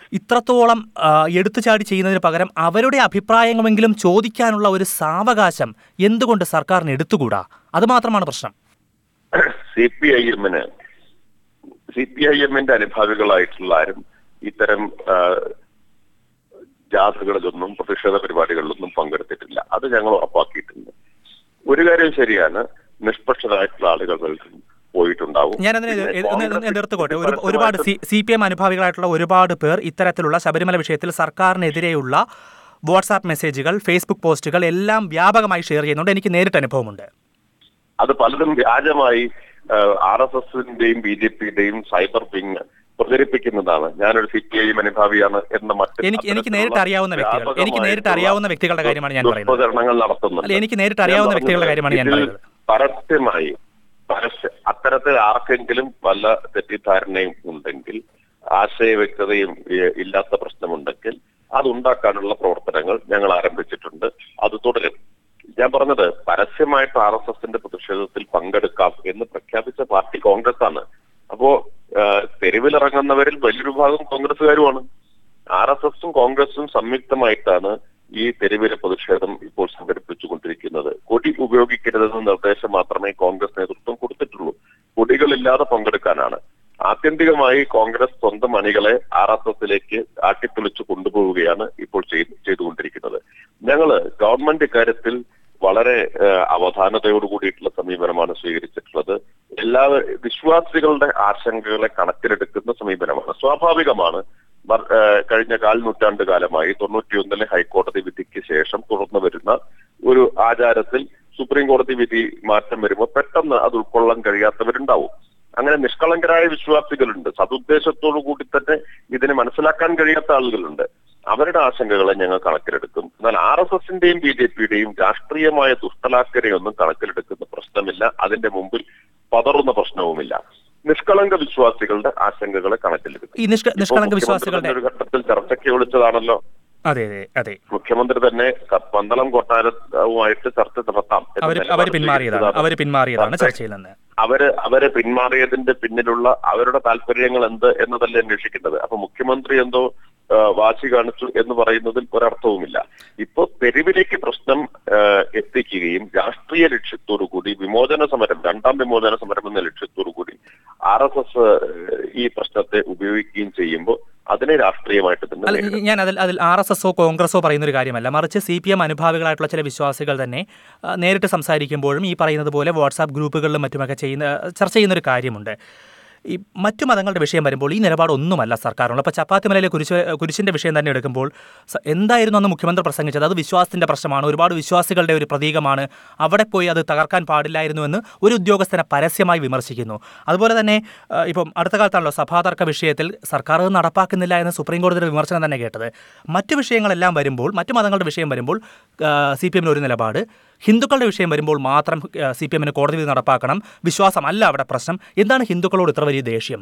B: ഇത്രത്തോളം ആ, എടുത്തുചാടി ചെയ്യുന്നതിന് പകരം അവരുടെ അഭിപ്രായങ്ങളെങ്കിലും ചോദിക്കാനുള്ള ഒരു സാവകാശം എന്തുകൊണ്ട് സർക്കാരിന് എടുത്തുകൂടാ അത് മാത്രമാണ് പ്രശ്നം
C: സി പി ഐ എമ്മിന് സി പി ഐ എമ്മിന്റെ അനുഭാവികളായിട്ടുള്ള ആരും ഇത്തരം ആ, ജാഥകളിലൊന്നും പ്രതിഷേധ പരിപാടികളിലൊന്നും പങ്കെടുത്തിട്ടില്ല അത് ഞങ്ങൾ ഉറപ്പാക്കിയിട്ടുണ്ട് ഒരു കാര്യം ശരിയാണ് നിഷ്പക്ഷരായിട്ടുള്ള ആളുകൾ പോയിട്ടുണ്ടാവും
B: ഞാനതിനെ
C: പിന്നെ
B: എ- ഒന്ന്
C: കോൺഗ്രസ്
B: എതിർത്തുകൊട്ടെ ഒരു
C: പരസ്യമായിട്ട്
B: ഒരുപാട് സി സി പി എം അനുഭാവികളായിട്ടുള്ള ഒരുപാട് പേർ ഇത്തരത്തിലുള്ള ശബരിമല വിഷയത്തിൽ സർക്കാരിനെതിരെയുള്ള വാട്സാപ്പ് മെസ്സേജുകൾ ഫേസ്ബുക്ക് പോസ്റ്റുകൾ എല്ലാം വ്യാപകമായി ഷെയർ ചെയ്യുന്നുണ്ട് എനിക്ക് നേരിട്ട് അനുഭവമുണ്ട്
C: അത് പലതും വ്യാജമായി ആർ എസ് എസിന്റെയും ബി ജെ പിയുടെയും സൈബർ വിങ് പ്രചരിപ്പിക്കുന്നതാണ് ഞാനൊരു സി പി ഐ അനുഭാവിയാണ് എന്ന മറ്റ്
B: എനിക്ക് എനിക്ക് നേരിട്ട് അറിയാവുന്ന വ്യക്തികൾ എനിക്ക് നേരിട്ട് അറിയാവുന്ന വ്യക്തികളുടെ കാര്യമാണ് ഞാൻ പറയുന്നത്
C: ദുഷ്പ്രചരണങ്ങൾ നടത്തുന്നുണ്ട്
B: അല്ല, എനിക്ക് നേരിട്ട് അറിയാവുന്ന
C: ഞാൻ
B: വ്യക്തികളുടെ കാര്യമാണ് ഞാൻ
C: ഇതിൽ
B: പറയുന്നത്.
C: പരസ്യമായി പരസ്യ അത്തരത്തിൽ ആർക്കെങ്കിലും വല്ല തെറ്റിദ്ധാരണയും ഉണ്ടെങ്കിൽ ആശയ വ്യക്തതയും ഏഹ്, ഇല്ലാത്ത പ്രശ്നമുണ്ടെങ്കിൽ അതുണ്ടാക്കാനുള്ള പ്രവർത്തനങ്ങൾ ഞങ്ങൾ ആരംഭിച്ചിട്ടുണ്ട് അത് തുടരും ഞാൻ പറഞ്ഞത് പരസ്യമായിട്ട് ആർ എസ് എസിന്റെ പ്രതിഷേധത്തിൽ പങ്കെടുക്കാം എന്ന് പ്രഖ്യാപിച്ച പാർട്ടി കോൺഗ്രസ് ആണ് അപ്പോ ഏഹ്, തെരുവിലിറങ്ങുന്നവരിൽ വലിയൊരു ഭാഗം കോൺഗ്രസ്സുകാരുമാണ് ആർ എസ് എസും കോൺഗ്രസും സംയുക്തമായിട്ടാണ് ഈ തെരുവിലെ പ്രതിഷേധം ഇപ്പോൾ സംഘടിപ്പിച്ചുകൊണ്ടിരിക്കുന്നത് കൊടി ഉപയോഗിക്കരുതെന്ന നിർദ്ദേശം മാത്രമേ കോൺഗ്രസ് നേതൃത്വം കൊടുത്തിട്ടുള്ളൂ കൊടികളില്ലാതെ പങ്കെടുക്കാനാണ് ആത്യന്തികമായി കോൺഗ്രസ് സ്വന്തം അണികളെ ആർ എസ് എസിലേക്ക് ആട്ടിത്തൊളിച്ചു കൊണ്ടുപോവുകയാണ് ഇപ്പോൾ ചെയ്ത് ചെയ്തുകൊണ്ടിരിക്കുന്നത് ഞങ്ങള് ഗവൺമെന്റ് ഇക്കാര്യത്തിൽ വളരെ ഏഹ്, അവധാനതയോട് കൂടിയിട്ടുള്ള സമീപനമാണ് സ്വീകരിച്ചിട്ടുള്ളത് എല്ലാ വിശ്വാസികളുടെ ആശങ്കകളെ കണക്കിലെടുക്കുന്ന സമീപനമാണ് സ്വാഭാവികമാണ് മർ- ഏഹ് കഴിഞ്ഞ കാൽ നൂറ്റാണ്ട് കാലമായി തൊണ്ണൂറ്റിയൊന്നിലെ ഹൈക്കോടതി വിധിക്ക് ശേഷം തുടർന്നു വരുന്ന ഒരു ആചാരത്തിൽ സുപ്രീം കോടതി വിധി മാറ്റം വരുമ്പോൾ പെട്ടെന്ന് അത് ഉൾക്കൊള്ളാൻ കഴിയാത്തവരുണ്ടാവും അങ്ങനെ നിഷ്കളങ്കരായ വിശ്വാസികളുണ്ട് സതുദ്ദേശത്തോടു കൂടി തന്നെ ഇതിനെ മനസ്സിലാക്കാൻ കഴിയാത്ത ആളുകളുണ്ട് അവരുടെ ആശങ്കകളെ ഞങ്ങൾ കണക്കിലെടുക്കും എന്നാൽ ആർ എസ് എസിന്റെയും ബി ജെ പിയുടെയും രാഷ്ട്രീയമായ ദുഷ്ടലാക്കരെയൊന്നും കണക്കിലെടുക്കുന്ന പ്രശ്നമില്ല അതിന്റെ മുമ്പിൽ പതറുന്ന പ്രശ്നവുമില്ല നിഷ്കളങ്ക വിശ്വാസികളുടെ ആശങ്കകളെ കണക്കിലെടുക്കും
B: ഈ നിഷ്ക നിഷ്കളങ്ക
C: ഇപ്പോൾ
B: വിശ്വാസികളുടെ
C: മുഖ്യമന്ത്രി തന്നെ ഒരു ഘട്ടത്തിൽ ചർച്ചയ്ക്ക് വിളിച്ചതാണല്ലോ
B: അതെ അതെ അതെ
C: മുഖ്യമന്ത്രി തന്നെ ക- പന്തളം കൊട്ടാരവുമായിട്ട് ചർച്ച നടത്താം എന്ന
B: അവർ
C: നിലപാട്
B: അവർ പിന്മാറിയതാണ്
C: സ്വീകരിച്ചതാണ്.
B: അവർ പിന്മാറിയതാണ്
C: പക്ഷേ
B: ചർച്ചയിൽ നിന്ന്
C: അവര് അവര് പിന്മാറിയതിന്റെ പിന്നിലുള്ള അവരുടെ താല്പര്യങ്ങൾ എന്ത് എന്നതല്ലേ അന്വേഷിക്കേണ്ടത് അപ്പൊ മുഖ്യമന്ത്രി എന്തോ ആ, വാശി കാണിച്ചു എന്ന് പറയുന്നതിൽ ഒരർത്ഥവുമില്ല ഇപ്പൊ തെരുവിലേക്ക് പ്രശ്നം ആ, എത്തിക്കുകയും രാഷ്ട്രീയ ലക്ഷ്യത്തോടു കൂടി വിമോചന സമരം രണ്ടാം വിമോചന സമരം എന്ന ലക്ഷ്യത്തോടു കൂടി ആർ എസ് എസ് ഈ പ്രശ്നത്തെ ഉപയോഗിക്കുകയും ചെയ്യുമ്പോൾ അതിനെ രാഷ്ട്രീയമായിട്ട് തന്നെ
B: അല്ല
C: നേരിടും.
B: ഞാൻ അതിൽ അതിൽ ആർ എസ് എസോ കോൺഗ്രസോ പറയുന്ന ഒരു കാര്യമല്ല മറിച്ച് സി പി എം അനുഭാവികളായിട്ടുള്ള ചില വിശ്വാസികൾ തന്നെ ആ, നേരിട്ട് സംസാരിക്കുമ്പോഴും ഈ പറയുന്നത് പോലെ വാട്സാപ്പ് ഗ്രൂപ്പുകളിലും മറ്റുമൊക്കെ ചെയ്യുന്ന ചർച്ച ചെയ്യുന്ന ഒരു കാര്യമുണ്ട് ഈ മറ്റു മതങ്ങളുടെ വിഷയം വരുമ്പോൾ ഈ നിലപാടൊന്നുമല്ല സർക്കാരിനുള്ള ഇപ്പോൾ ചപ്പാത്തിമലയിലെ കുരിശ് കുരിശിൻ്റെ വിഷയം തന്നെ എടുക്കുമ്പോൾ സ- എന്തായിരുന്നു അന്ന് മുഖ്യമന്ത്രി പ്രസംഗിച്ചത് അത് വിശ്വാസത്തിൻ്റെ പ്രശ്നമാണ് ഒരുപാട് വിശ്വാസികളുടെ ഒരു പ്രതീകമാണ് അവിടെ പോയി അത് തകർക്കാൻ പാടില്ലായിരുന്നുവെന്ന് ഒരു ഉദ്യോഗസ്ഥനെ പരസ്യമായി വിമർശിക്കുന്നു അതുപോലെ തന്നെ ആ, ഇപ്പം അടുത്ത കാലത്താണല്ലോ സഭാതർക്ക വിഷയത്തിൽ സർക്കാർ അത് നടപ്പാക്കുന്നില്ല എന്ന് സുപ്രീം കോടതിയുടെ വിമർശനം തന്നെ കേട്ടത് മറ്റു വിഷയങ്ങളെല്ലാം വരുമ്പോൾ മറ്റു മതങ്ങളുടെ വിഷയം വരുമ്പോൾ സി പി എമ്മിന് ഒരു നിലപാട് ഹിന്ദുക്കളുടെ വിഷയം വരുമ്പോൾ മാത്രം സി പി എമ്മിന് കോടതി വിധി നടപ്പാക്കണം വിശ്വാസമല്ല അവിടെ പ്രശ്നം എന്താണ് ഹിന്ദുക്കളോട് ഇത്ര വലിയ ദേഷ്യം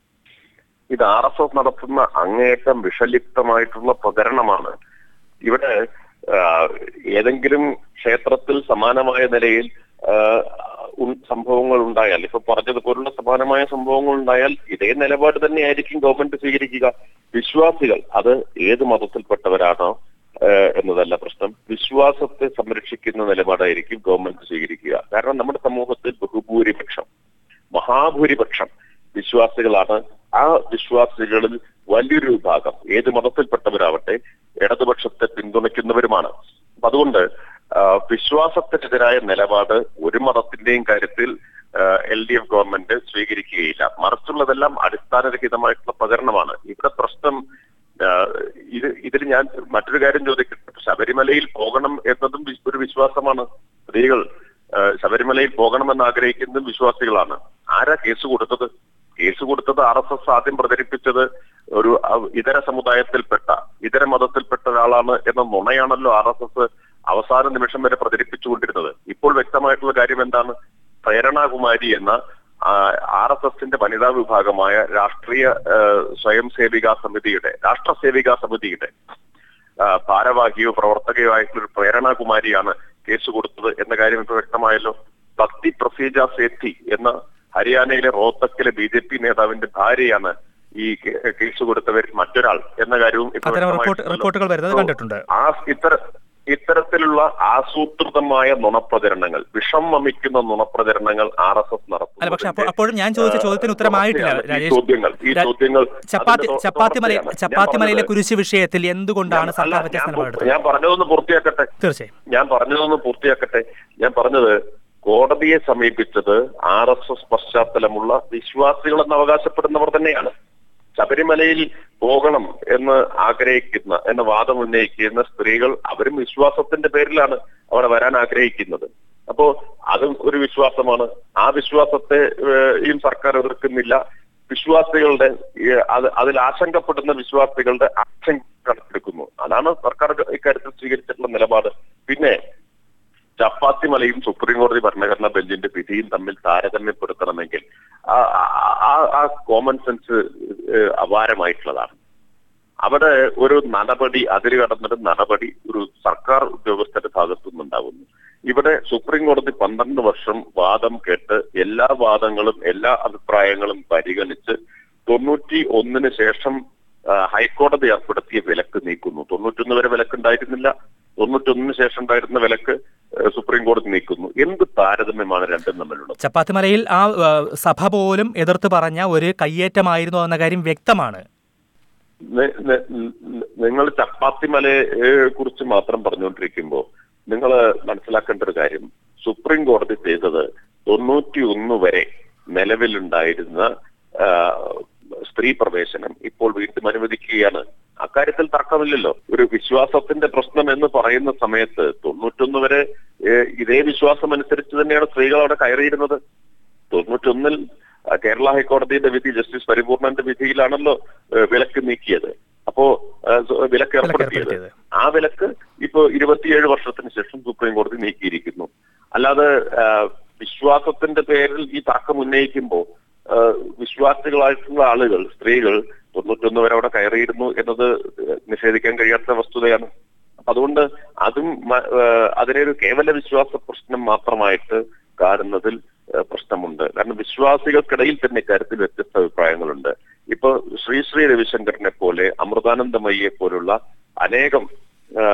C: ഇത് ആർ എസ് എസ് നടത്തുന്ന അങ്ങേയറ്റം വിഷലിപ്തമായിട്ടുള്ള പ്രചരണമാണ് ഇവിടെ ആ, ഏതെങ്കിലും ക്ഷേത്രത്തിൽ സമാനമായ നിലയിൽ ആ, ഉൺ- സംഭവങ്ങൾ ഉണ്ടായാൽ ഇപ്പൊ പറഞ്ഞതുപോലുള്ള സമാനമായ സംഭവങ്ങൾ ഉണ്ടായാൽ ഇതേ നിലപാട് തന്നെയായിരിക്കും ഗവൺമെന്റ് സ്വീകരിക്കുക വിശ്വാസികൾ അത് ഏത് മതത്തിൽപ്പെട്ടവരാണോ ആ, എന്നതല്ല പ്രശ്നം വിശ്വാസത്തെ സംരക്ഷിക്കുന്ന നിലപാടായിരിക്കും ഗവൺമെന്റ് സ്വീകരിക്കുക കാരണം നമ്മുടെ സമൂഹത്തിൽ ബഹുഭൂരിപക്ഷം മഹാഭൂരിപക്ഷം വിശ്വാസികളാണ് ആ വിശ്വാസികളിൽ വലിയൊരു വിഭാഗം ഏത് മതത്തിൽപ്പെട്ടവരാവട്ടെ ഇടതുപക്ഷത്തെ പിന്തുണയ്ക്കുന്നവരുമാണ് അപ്പൊ അതുകൊണ്ട് ആ, വിശ്വാസത്തിനെതിരായ നിലപാട് ഒരു മതത്തിന്റെയും കാര്യത്തിൽ എൽ ഡി എഫ് ഗവൺമെന്റ് സ്വീകരിക്കുകയില്ല മറിച്ചുള്ളതെല്ലാം അടിസ്ഥാനരഹിതമായിട്ടുള്ള പ്രചരണമാണ് ഇവിടെ പ്രശ്നം ആ, ഇത് ഇതിൽ ഞാൻ മറ്റൊരു കാര്യം ചോദിക്കട്ടെ ശബരിമലയിൽ പോകണം എന്നതും വി- ഒരു വിശ്വാസമാണ് സ്ത്രീകൾ ആ, ശബരിമലയിൽ പോകണമെന്ന് ആഗ്രഹിക്കുന്നതും വിശ്വാസികളാണ് ആരാ കേസ് കൊടുത്തത് കേസ് കൊടുത്തത് ആർ എസ് എസ് ആദ്യം പ്രചരിപ്പിച്ചത് ഒരു അ- ഇതര സമുദായത്തിൽപ്പെട്ട ഇതര മതത്തിൽപ്പെട്ട ഒരാളാണ് എന്ന നുണയാണല്ലോ ആർ എസ് എസ് അവസാന നിമിഷം വരെ പ്രചരിപ്പിച്ചുകൊണ്ടിരുന്നത് ഇപ്പോൾ വ്യക്തമായിട്ടുള്ള കാര്യം എന്താണ് പ്രേരണാകുമാരി എന്ന ആർ എസ് എസിന്റെ വനിതാ വിഭാഗമായ രാഷ്ട്രീയ ആ, സ്വയം സേവികാ സമിതിയുടെ രാഷ്ട്ര സേവികാ സമിതിയുടെ ആ, ഭാരവാഹിയോ പ്രവർത്തകയോ ആയിട്ടുള്ള ഒരു പ്രേരണാകുമാരിയാണ് കേസ് കൊടുത്തത് എന്ന കാര്യം ഇപ്പോൾ വ്യക്തമായല്ലോ ഭക്തി പ്രസീജ സേത്തി എന്ന ഹരിയാനയിലെ റോഹ്തക്കിലെ ബി ജെ പി നേതാവിന്റെ ഭാര്യയാണ് ഈ കേ- കേസ് കൊടുത്തവരിൽ മറ്റൊരാൾ എന്ന കാര്യവും ഇപ്പോൾ
B: അത്തരം റിപ്പോർട്ട്
C: വ്യക്തമായിട്ടുണ്ടല്ലോ.
B: റിപ്പോർട്ടുകൾ വരുന്നത്
C: So,
B: കണ്ടിട്ടുണ്ട്
C: ആ ഇത്തര ഇത്തരത്തിലുള്ള ആസൂത്രിതമായ നുണപ്രചരണങ്ങൾ വിഷം വമിക്കുന്ന നുണപ്രചരണങ്ങൾ ആർ എസ് എസ്
B: അല്ല പക്ഷെ അപ്പോൾ അപ്പോഴും ഞാൻ ചോദിച്ച ചോദ്യത്തിന് ഉത്തരമായിട്ടില്ല
C: ഈ
B: രാജേഷ്
C: ചോദ്യങ്ങൾ ഈ
B: രാ-
C: ചോദ്യങ്ങൾ
B: ചപ്പാത്തി
C: അതിന്റെ
B: ചപ്പാത്തിമല
C: തുടർച്ചയാണ്. ഞാൻ
B: ചപ്പാത്തിമലയിലെ
C: പറഞ്ഞത്
B: കുരിശ് വിഷയത്തിൽ എന്തുകൊണ്ടാണ്
C: ഞാൻ-
B: സർക്കാർ
C: അല്ല,
B: വ്യത്യസ്ത
C: ഞാൻ
B: നിലപാടെടുത്തത്
C: ഞാൻ പറഞ്ഞതൊന്ന് പൂർത്തിയാക്കട്ടെ
B: തീർച്ചയായും
C: ഞാൻ പറഞ്ഞതൊന്ന് പൂർത്തിയാക്കട്ടെ ഞാൻ പറഞ്ഞത് കോടതിയെ സമീപിച്ചത് ആർ എസ് എസ് പശ്ചാത്തലമുള്ള വിശ്വാസികളെന്ന് അവകാശപ്പെടുന്നവർ തന്നെയാണ് ശബരിമലയിൽ പോകണം എന്ന് ആഗ്രഹിക്കുന്ന എന്ന വാദം ഉന്നയിക്കുന്ന സ്ത്രീകൾ അവരും വിശ്വാസത്തിന്റെ പേരിലാണ് അവിടെ വരാൻ ആഗ്രഹിക്കുന്നത് അപ്പോ അതും ഒരു വിശ്വാസമാണ് ആ വിശ്വാസത്തെ ഏഹ്, യും സർക്കാർ എതിർക്കുന്നില്ല വിശ്വാസികളുടെ ഈ, അത് അതിൽ ആശങ്കപ്പെടുന്ന വിശ്വാസികളുടെ ആശങ്ക കണക്കെടുക്കുന്നു അതാണ് സർക്കാർ ഇക്കാര്യത്തിൽ സ്വീകരിച്ചിട്ടുള്ള നിലപാട് പിന്നെ ചപ്പാത്തി മലയും സുപ്രീം കോടതി ഭരണഘടനാ ബെഞ്ചിന്റെ വിധിയും തമ്മിൽ താരതമ്യപ്പെടുത്തണമെങ്കിൽ ആ- ആ- ആ- ആ കോമൺ സെൻസ് ഏഹ്, അപാരമായിട്ടുള്ളതാണ് അവിടെ ഒരു നടപടി അതിര് കടന്നൊരു നടപടി ഒരു സർക്കാർ ഉദ്യോഗസ്ഥരുടെ ഭാഗത്തു നിന്നുണ്ടാകുന്നു ഇവിടെ സുപ്രീം കോടതി പന്ത്രണ്ട് വർഷം വാദം കേട്ട് എല്ലാ വാദങ്ങളും എല്ലാ അഭിപ്രായങ്ങളും പരിഗണിച്ച് തൊണ്ണൂറ്റി ഒന്നിന് ശേഷം ആ, ഹൈക്കോടതി ഏർപ്പെടുത്തിയ വിലക്ക് നീക്കുന്നു തൊണ്ണൂറ്റൊന്ന് വരെ വിലക്കുണ്ടായിരുന്നില്ല തൊണ്ണൂറ്റൊന്നിന് ശേഷം ഉണ്ടായിരുന്ന വിലക്ക് ഏഹ്, സുപ്രീം കോടതി നീക്കുന്നു എന്ത് താരതമ്യമാണ് രണ്ടും തമ്മിലുള്ളത്
B: ചപ്പാത്തിമലയിൽ ആ ആ, സഭ പോലും എതിർത്ത് പറഞ്ഞ ഒരു കയ്യേറ്റമായിരുന്നു എന്ന കാര്യം വ്യക്തമാണ്
C: നി- നി- നി- നിങ്ങൾ ചപ്പാത്തി മലയെ കുറിച്ച് മാത്രം പറഞ്ഞുകൊണ്ടിരിക്കുമ്പോൾ നിങ്ങൾ മനസ്സിലാക്കേണ്ട ഒരു കാര്യം സുപ്രീം കോടതി ചെയ്തത് തൊണ്ണൂറ്റി ഒന്ന് വരെ നിലവിലുണ്ടായിരുന്ന ആ, സ്ത്രീ പ്രവേശനം ഇപ്പോൾ വീണ്ടും അനുവദിക്കുകയാണ് അക്കാര്യത്തിൽ തർക്കമില്ലല്ലോ ഒരു വിശ്വാസത്തിന്റെ പ്രശ്നം എന്ന് പറയുന്ന സമയത്ത് തൊണ്ണൂറ്റൊന്ന് വരെ ഏ, ഇതേ വിശ്വാസം അനുസരിച്ച് തന്നെയാണ് സ്ത്രീകൾ അവിടെ കയറിയിരുന്നത് തൊണ്ണൂറ്റൊന്നിൽ ആ, കേരള ഹൈക്കോടതിയുടെ വിധി ജസ്റ്റിസ് പരിപൂർണന്റെ വിധിയിലാണല്ലോ ഏ, വിലക്ക് നീക്കിയത് അപ്പോ ആ, സ- വിലക്ക് ഏർപ്പെടുത്തിയത്
B: ഏർപ്പെടുത്തിയത്.
C: ആ വിലക്ക് ഇപ്പോ ഇരുപത്തിയേഴ് വർഷത്തിന് ശേഷം സുപ്രീം കോടതി നീക്കിയിരിക്കുന്നു അല്ലാതെ ആ, വിശ്വാസത്തിന്റെ പേരിൽ ഈ തർക്കം ഉന്നയിക്കുമ്പോൾ ആ, വിശ്വാസികളായിട്ടുള്ള ആളുകൾ സ്ത്രീകൾ തൊണ്ണൂറ്റൊന്ന് വരെ അവിടെ കയറിയിരുന്നു എന്നത് നിഷേധിക്കാൻ കഴിയാത്ത വസ്തുതയാണ് അപ്പൊ അതുകൊണ്ട് അതും മ- ആ, അതിനെ ഒരു കേവല വിശ്വാസ പ്രശ്നം മാത്രമായിട്ട് കാണുന്നതിൽ ആ, പ്രശ്നമുണ്ട് കാരണം വിശ്വാസികൾക്കിടയിൽ തന്നെ ഇക്കാര്യത്തിൽ വ്യത്യസ്ത അഭിപ്രായങ്ങളുണ്ട് ഇപ്പൊ ശ്രീ ശ്രീ രവിശങ്കറിനെ പോലെ അമൃതാനന്ദമയ്യെ പോലുള്ള അനേകം ആ,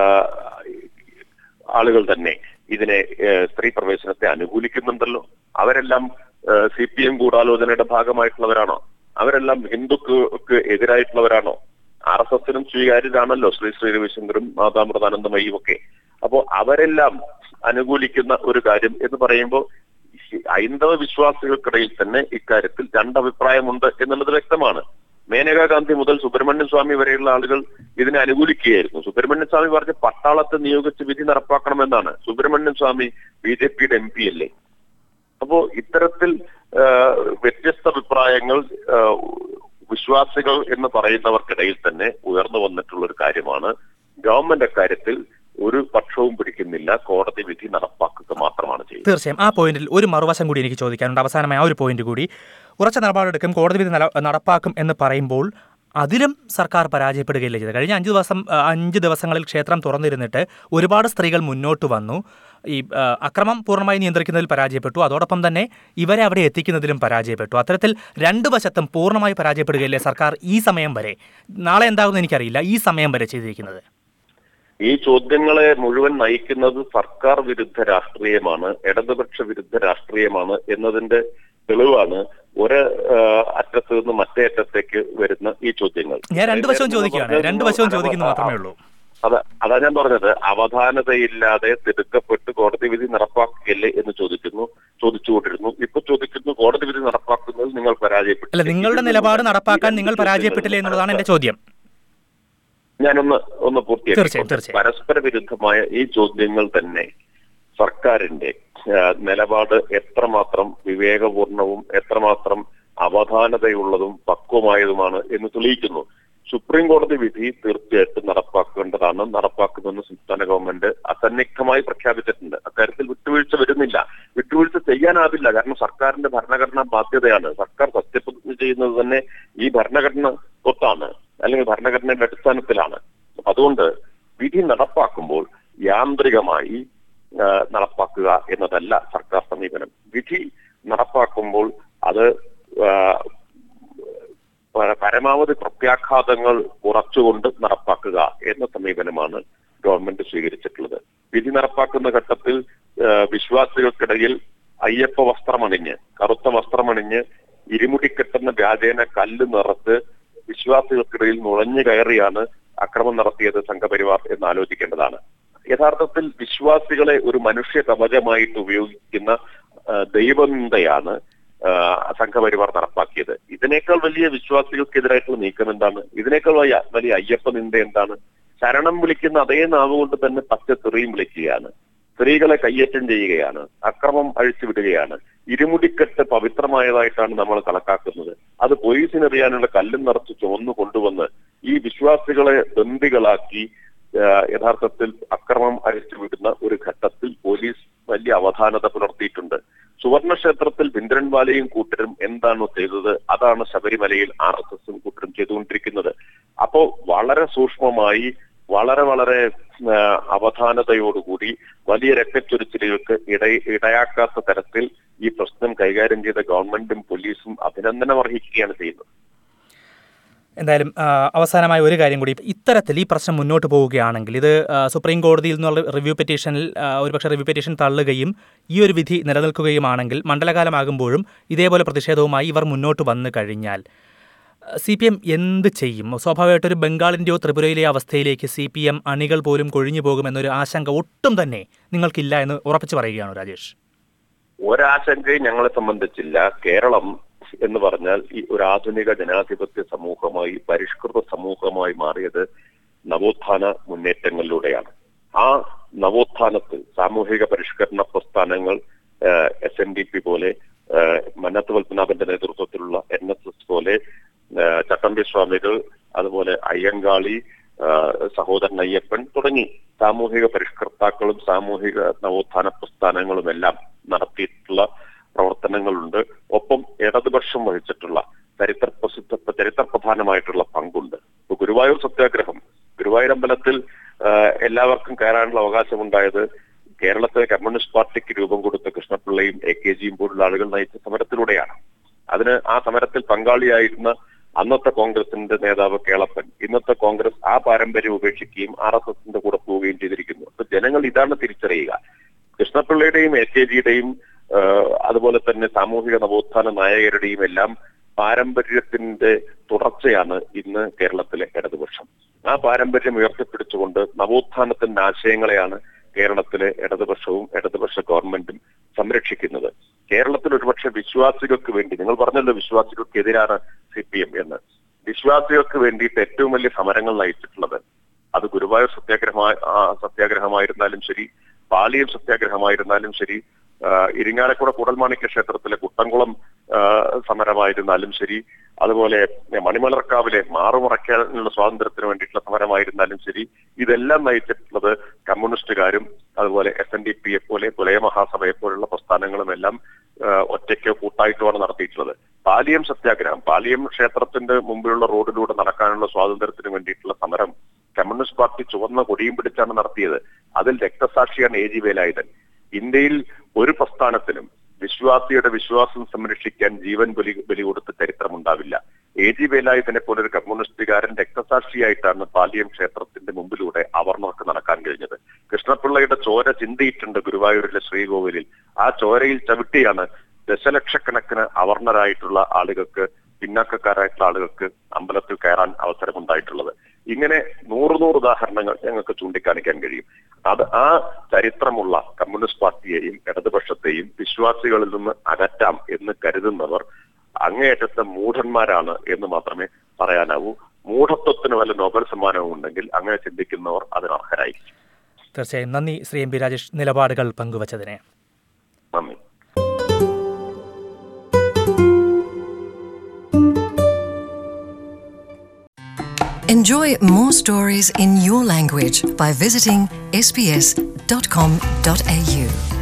C: ആളുകൾ തന്നെ ഇതിനെ ആ, സ്ത്രീ പ്രവേശനത്തെ അനുകൂലിക്കുന്നുണ്ടല്ലോ അവരെല്ലാം സി പി എം ഗൂഢാലോചനയുടെ ഭാഗമായിട്ടുള്ളവരാണോ അവരെല്ലാം ഹിന്ദുക്കൾക്ക് എതിരായിട്ടുള്ളവരാണോ ആർ എസ് എസിനും സ്വീകാര്യരാണല്ലോ ശ്രീ ശ്രീ രവിശങ്കറും മാതാമൃതാനന്ദമയും ഒക്കെ അപ്പോ അവരെല്ലാം അനുകൂലിക്കുന്ന ഒരു കാര്യം എന്ന് പറയുമ്പോൾ ഹൈന്ദവ വിശ്വാസികൾക്കിടയിൽ തന്നെ ഇക്കാര്യത്തിൽ രണ്ടഭിപ്രായമുണ്ട് എന്നുള്ളത് വ്യക്തമാണ് മേനകാ ഗാന്ധി മുതൽ സുബ്രഹ്മണ്യ സ്വാമി വരെയുള്ള ആളുകൾ ഇതിനെ അനുകൂലിക്കുകയായിരുന്നു സുബ്രഹ്മണ്യ സ്വാമി പറഞ്ഞ പട്ടാളത്തെ നിയോഗിച്ച് വിധി നടപ്പാക്കണമെന്നാണ് സുബ്രഹ്മണ്യ സ്വാമി ബി ജെ പിയുടെ എം പി അല്ലേ അപ്പോ ഇത്തരത്തിൽ ആ, വ്യത്യസ്ത അഭിപ്രായങ്ങൾ ആ, വിശ്വാസികൾ എന്ന് പറയുന്നവർക്കിടയിൽ തന്നെ ഉയർന്നു വന്നിട്ടുള്ള ഒരു കാര്യമാണ് ഗവൺമെന്റ് അക്കാര്യത്തിൽ ഒരു പക്ഷവും പിടിക്കുന്നില്ല കോടതി വിധി നടപ്പാക്കുക മാത്രമാണ് ചെയ്യുന്നത്
B: തീർച്ചയായും ആ പോയിന്റിൽ ഒരു മറുവശം കൂടി എനിക്ക് ചോദിക്കാനുണ്ട് അവസാനമായി ആ ഒരു പോയിന്റ് കൂടി ഉറച്ച നിലപാടെടുക്കും കോടതി വിധി നില- നടപ്പാക്കും എന്ന് പറയുമ്പോൾ അതിലും സർക്കാർ പരാജയപ്പെടുകയില്ല ചെയ്തത് കഴിഞ്ഞ അഞ്ച് ദിവസം ആ, അഞ്ച് ദിവസങ്ങളിൽ ക്ഷേത്രം തുറന്നിരുന്നിട്ട് ഒരുപാട് സ്ത്രീകൾ മുന്നോട്ട് വന്നു ഈ ആ, അക്രമം പൂർണ്ണമായി നിയന്ത്രിക്കുന്നതിൽ പരാജയപ്പെട്ടു അതോടൊപ്പം തന്നെ ഇവരെ അവിടെ എത്തിക്കുന്നതിലും പരാജയപ്പെട്ടു അത്തരത്തിൽ രണ്ട് വശത്തും പൂർണ്ണമായി പരാജയപ്പെടുകയില്ലേ സർക്കാർ ഈ സമയം വരെ നാളെ എന്താകുമെന്ന് എനിക്കറിയില്ല ഈ സമയം വരെ ചെയ്തിരിക്കുന്നത്
C: ഈ ചോദ്യങ്ങളെ മുഴുവൻ നയിക്കുന്നത് സർക്കാർ വിരുദ്ധ രാഷ്ട്രീയമാണ് ഇടതുപക്ഷ വിരുദ്ധ രാഷ്ട്രീയമാണ് എന്നതിന്റെ തെളിവാണ് ഒരു ആ, അറ്റത്ത് നിന്ന് മറ്റേ അറ്റത്തേക്ക് വരുന്ന ഈ ചോദ്യങ്ങൾ
B: ഞാൻ രണ്ട് വശവും ചോദിക്കുകയാണ് രണ്ട് വശവും ചോദിക്കുന്നു മാത്രമേ ഉള്ളൂ
C: അതാ അതാ ഞാൻ പറഞ്ഞത് അവധാനതയില്ലാതെ തിടുക്കപ്പെട്ട് കോടതി വിധി നടപ്പാക്കില്ലേ എന്ന് ചോദിക്കുന്നു ചോദിച്ചുകൊണ്ടിരുന്നു ഇപ്പൊ ചോദിക്കുന്നു കോടതി വിധി നടപ്പാക്കുന്നതിൽ നിങ്ങൾ പരാജയപ്പെട്ടു
B: അല്ല നിങ്ങളുടെ നിലപാട് നടപ്പാക്കാൻ നിങ്ങൾ പരാജയപ്പെട്ടില്ലേ എന്നുള്ളതാണ് എന്റെ ചോദ്യം
C: ഞാനൊന്ന് ഒന്ന്
B: തീർച്ചയായും,
C: പൂർത്തിയാക്കി
B: തീർച്ചയായും.
C: പരസ്പര വിരുദ്ധമായ ഈ ചോദ്യങ്ങൾ തന്നെ സർക്കാരിന്റെ ആ, നിലപാട് എത്രമാത്രം വിവേകപൂർണവും എത്രമാത്രം അവധാനതയുള്ളതും പക്വമായതുമാണ് എന്ന് തെളിയിക്കുന്നു സുപ്രീം കോടതി വിധി തീർച്ചയായിട്ടും നടപ്പാക്കേണ്ടതാണ് നടപ്പാക്കുമെന്ന് സംസ്ഥാന ഗവൺമെന്റ് അസന്നിഗ്ധമായി പ്രഖ്യാപിച്ചിട്ടുണ്ട് അക്കാര്യത്തിൽ വിട്ടുവീഴ്ച വരുന്നില്ല വിട്ടുവീഴ്ച ചെയ്യാനാവില്ല കാരണം സർക്കാരിന്റെ ഭരണഘടനാ ബാധ്യതയാണ് സർക്കാർ സത്യപ്രതിജ്ഞ ചെയ്യുന്നത് തന്നെ ഈ ഭരണഘടന തൊട്ടാണ് അല്ലെങ്കിൽ ഭരണഘടനയുടെ അടിസ്ഥാനത്തിലാണ് അപ്പൊ അതുകൊണ്ട് വിധി നടപ്പാക്കുമ്പോൾ യാന്ത്രികമായി ആ, നടപ്പാക്കുക എന്നതല്ല സർക്കാർ സമീപനം വിധി നടപ്പാക്കുമ്പോൾ അത് ആ, പ- പരമാവധി പ്രത്യാഘാതങ്ങൾ കുറച്ചുകൊണ്ട് നടപ്പാക്കുക എന്ന സമീപനമാണ് ഗവൺമെന്റ് സ്വീകരിച്ചിട്ടുള്ളത് വിധി നടപ്പാക്കുന്ന ഘട്ടത്തിൽ ആ, വിശ്വാസികൾക്കിടയിൽ അയ്യപ്പ വസ്ത്രമണിഞ്ഞ് കറുത്ത വസ്ത്രമണിഞ്ഞ് ഇരുമുടിക്കെട്ടുന്ന വ്യാജേന കല്ല് നിറത്ത് വിശ്വാസികൾക്കിടയിൽ നുഴഞ്ഞു കയറിയാണ് അക്രമം നടത്തിയത് സംഘപരിവാർ എന്ന് ആലോചിക്കേണ്ടതാണ് യഥാർത്ഥത്തിൽ വിശ്വാസികളെ ഒരു മനുഷ്യ കവചമായിട്ട് ഉപയോഗിക്കുന്ന ആ, ദൈവനിന്ദയാണ് ആ, സംഘപരിവാർ നടപ്പാക്കിയത് ഇതിനേക്കാൾ വലിയ വിശ്വാസികൾക്കെതിരായിട്ടുള്ള നീക്കം എന്താണ് ഇതിനേക്കാൾ വലിയ വലിയ അയ്യപ്പ നിന്ദ എന്താണ് ശരണം വിളിക്കുന്ന അതേ നാവ് കൊണ്ട് തന്നെ പച്ച തെറിയും വിളിക്കുകയാണ് സ്ത്രീകളെ കയ്യേറ്റം ചെയ്യുകയാണ് അക്രമം അഴിച്ചുവിടുകയാണ് ഇരുമുടിക്കെട്ട് പവിത്രമായതായിട്ടാണ് നമ്മൾ കണക്കാക്കുന്നത് അത് പോലീസിനെറിയാനുള്ള കല്ലും നിറച്ച് ചുവന്നു കൊണ്ടുവന്ന് ഈ വിശ്വാസികളെ ബന്ദികളാക്കി ആ, യഥാർത്ഥത്തിൽ അക്രമം അഴിച്ചുവിടുന്ന ഒരു ഘട്ടത്തിൽ പോലീസ് വലിയ അവധാനത പുലർത്തിയിട്ടുണ്ട് സുവർണ ക്ഷേത്രത്തിൽ ബിന്ദ്രൻവാലയും കൂട്ടരും എന്താണോ ചെയ്തത് അതാണ് ശബരിമലയിൽ ആർ എസ് എസും കൂട്ടരും ചെയ്തുകൊണ്ടിരിക്കുന്നത് അപ്പോ വളരെ സൂക്ഷ്മമായി വളരെ വളരെ ആ, അവധാനതയോടുകൂടി വലിയ രക്തച്ചൊരിച്ചിലുകൾക്ക് ഇട ഇടയാക്കാത്ത തരത്തിൽ ഈ പ്രശ്നം കൈകാര്യം ചെയ്ത ഗവൺമെന്റും പോലീസും അഭിനന്ദനം അർഹിക്കുകയാണ് ചെയ്യുന്നത്
B: എന്തായാലും ആ, അവസാനമായ ഒരു കാര്യം കൂടി ഇത്തരത്തിൽ ഈ പ്രശ്നം മുന്നോട്ട് പോവുകയാണെങ്കിൽ ഇത് ആ, സുപ്രീം കോടതിയിൽ നിന്നുള്ള റിവ്യൂ പെറ്റീഷനിൽ ആ, ഒരുപക്ഷെ റിവ്യൂ പെറ്റീഷൻ തള്ളുകയും ഈ ഒരു വിധി നിലനിൽക്കുകയുമാണെങ്കിൽ മണ്ഡലകാലമാകുമ്പോഴും ഇതേപോലെ പ്രതിഷേധവുമായി ഇവർ മുന്നോട്ട് വന്നു കഴിഞ്ഞാൽ സി പി എം എന്ത് ചെയ്യും സ്വാഭാവികമായിട്ടൊരു ബംഗാളിൻ്റെയോ ത്രിപുരയിലെയോ അവസ്ഥയിലേക്ക് സി പി എം അണികൾ പോലും കൊഴിഞ്ഞു പോകുമെന്നൊരു ആശങ്ക ഒട്ടും തന്നെ നിങ്ങൾക്കില്ല എന്ന് ഉറപ്പിച്ചു പറയുകയാണോ രാജേഷ്
C: ഒരാശങ്കയും ഞങ്ങളെ സംബന്ധിച്ചില്ല കേരളം എന്ന് പറഞ്ഞാൽ ഈ ഒരു ആധുനിക ജനാധിപത്യ സമൂഹമായി പരിഷ്കൃത സമൂഹമായി മാറിയത് നവോത്ഥാന മുന്നേറ്റങ്ങളിലൂടെയാണ് ആ നവോത്ഥാനത്തിൽ സാമൂഹിക പരിഷ്കരണ പ്രസ്ഥാനങ്ങൾ എസ് എൻ ഡി പി പോലെ ആ, മന്നത്ത് പത്മനാഭന്റെ നേതൃത്വത്തിലുള്ള എൻ എസ് എസ് പോലെ ആ, ചട്ടമ്പി സ്വാമികൾ അതുപോലെ അയ്യങ്കാളി ആ, സഹോദരൻ അയ്യപ്പൻ തുടങ്ങി സാമൂഹിക പരിഷ്കർത്താക്കളും സാമൂഹിക നവോത്ഥാന പ്രസ്ഥാനങ്ങളുമെല്ലാം നടത്തിയിട്ടുള്ള പ്രവർത്തനങ്ങളുണ്ട് ഒപ്പം ഇടതുപക്ഷം വഹിച്ചിട്ടുള്ള ചരിത്ര പ്രസിദ്ധ ചരിത്രപ്രധാനമായിട്ടുള്ള പങ്കുണ്ട് ഇപ്പൊ ഗുരുവായൂർ സത്യാഗ്രഹം ഗുരുവായൂർ അമ്പലത്തിൽ ആ, എല്ലാവർക്കും കയറാനുള്ള അവകാശമുണ്ടായത് കേരളത്തിലെ കമ്മ്യൂണിസ്റ്റ് പാർട്ടിക്ക് രൂപം കൊടുത്ത കൃഷ്ണപിള്ളയും എ കെ ജിയും പോലുള്ള ആളുകൾ നയിച്ച സമരത്തിലൂടെയാണ് അതിന് ആ സമരത്തിൽ പങ്കാളിയായിരുന്ന അന്നത്തെ കോൺഗ്രസിന്റെ നേതാവ് കേളപ്പൻ ഇന്നത്തെ കോൺഗ്രസ് ആ പാരമ്പര്യം ഉപേക്ഷിക്കുകയും ആർ എസ് എസിന്റെ കൂടെ പോവുകയും ചെയ്തിരിക്കുന്നു അപ്പൊ ജനങ്ങൾ ഇതാണ് തിരിച്ചറിയുക കൃഷ്ണപിള്ളയുടെയും എ കെ ജിയുടെയും അതുപോലെ തന്നെ സാമൂഹിക നവോത്ഥാന നായകരുടെയും എല്ലാം പാരമ്പര്യത്തിന്റെ തുടർച്ചയാണ് ഇന്ന് കേരളത്തിലെ ഇടതുപക്ഷം ആ പാരമ്പര്യം ഉയർത്തിപ്പിടിച്ചുകൊണ്ട് നവോത്ഥാനത്തിന്റെ ആശയങ്ങളെയാണ് കേരളത്തിലെ ഇടതുപക്ഷവും ഇടതുപക്ഷ ഗവൺമെന്റും സംരക്ഷിക്കുന്നത് കേരളത്തിൽ ഒരുപക്ഷെ വിശ്വാസികൾക്ക് വേണ്ടി നിങ്ങൾ പറഞ്ഞല്ലോ വിശ്വാസികൾക്കെതിരാണ് സി പി എം എന്ന് വിശ്വാസികൾക്ക് വേണ്ടിയിട്ട് ഏറ്റവും വലിയ സമരങ്ങൾ നയിച്ചിട്ടുള്ളത് അത് ഗുരുവായൂർ സത്യാഗ്രഹമായ ആ, സത്യാഗ്രഹമായിരുന്നാലും ശരി പാലിയം സത്യാഗ്രഹമായിരുന്നാലും ശരി ആ, ഇരിങ്ങാലക്കുട കുടൽമാണിക്യ ക്ഷേത്രത്തിലെ കുട്ടംകുളം ആ, സമരമായിരുന്നാലും ശരി അതുപോലെ മണിമലർക്കാവിലെ മാറുമറയ്ക്കാനുള്ള സ്വാതന്ത്ര്യത്തിന് വേണ്ടിയിട്ടുള്ള സമരമായിരുന്നാലും ശരി ഇതെല്ലാം നയിച്ചിട്ടുള്ളത് കമ്മ്യൂണിസ്റ്റുകാരും അതുപോലെ എസ് എൻ ഡി പിയെ പോലെ പുലയ മഹാസഭയെ പോലുള്ള പ്രസ്ഥാനങ്ങളും എല്ലാം ആ, ഒറ്റയ്ക്കോ കൂട്ടായിട്ടുമാണ് നടത്തിയിട്ടുള്ളത് പാലിയം സത്യാഗ്രഹം പാലിയം ക്ഷേത്രത്തിന്റെ മുമ്പിലുള്ള റോഡിലൂടെ നടക്കാനുള്ള സ്വാതന്ത്ര്യത്തിന് വേണ്ടിയിട്ടുള്ള സമരം കമ്മ്യൂണിസ്റ്റ് പാർട്ടി ചുവന്ന കൊടിയും പിടിച്ചാണ് നടത്തിയത് അതിൽ രക്തസാക്ഷിയാണ് എ ജി വേലായുധൻ ഇന്ത്യയിൽ ഒരു പ്രസ്ഥാനത്തിനും വിശ്വാസിയുടെ വിശ്വാസം സംരക്ഷിക്കാൻ ജീവൻ ബലി ബലി കൊടുത്ത ചരിത്രമുണ്ടാവില്ല എ ജി വേലായുധനെ പോലെ ഒരു കമ്മ്യൂണിസ്റ്റുകാരൻ രക്തസാക്ഷിയായിട്ടാണ് പാലിയം ക്ഷേത്രത്തിന്റെ മുമ്പിലൂടെ അവർണർക്ക് നടക്കാൻ കഴിഞ്ഞത് കൃഷ്ണപിള്ളയുടെ ചോര ചിന്തിയിട്ടുണ്ട് ഗുരുവായൂരിലെ ശ്രീകോവിലിൽ ആ ചോരയിൽ ചവിട്ടിയാണ് ദശലക്ഷക്കണക്കിന് അവർണരായിട്ടുള്ള ആളുകൾക്ക് പിന്നാക്കക്കാരായിട്ടുള്ള ആളുകൾക്ക് അമ്പലത്തിൽ കയറാൻ അവസരമുണ്ടായിട്ടുള്ളത് ഇങ്ങനെ നൂറ് നൂറ് ഉദാഹരണങ്ങൾ ഞങ്ങൾക്ക് ചൂണ്ടിക്കാണിക്കാൻ കഴിയും അത് ആ ചരിത്രമുള്ള കമ്മ്യൂണിസ്റ്റ് പാർട്ടിയെയും ഇടതുപക്ഷത്തെയും വിശ്വാസികളിൽ നിന്ന് അകറ്റാം എന്ന് കരുതുന്നവർ അങ്ങേയറ്റത്തെ മൂഢന്മാരാണ് എന്ന് മാത്രമേ പറയാനാവൂ മൂഢത്വത്തിന് വല്ല നോബൽ സമ്മാനവും ഉണ്ടെങ്കിൽ അങ്ങനെ ചിന്തിക്കുന്നവർ അതിന് അർഹരായിരിക്കും
B: തീർച്ചയായും നന്ദി ശ്രീ എം പി രാജേഷ് നിലപാടുകൾ പങ്കുവച്ചതിന്
C: നന്ദി
A: Enjoy more stories in your language by visiting sbs.com.au.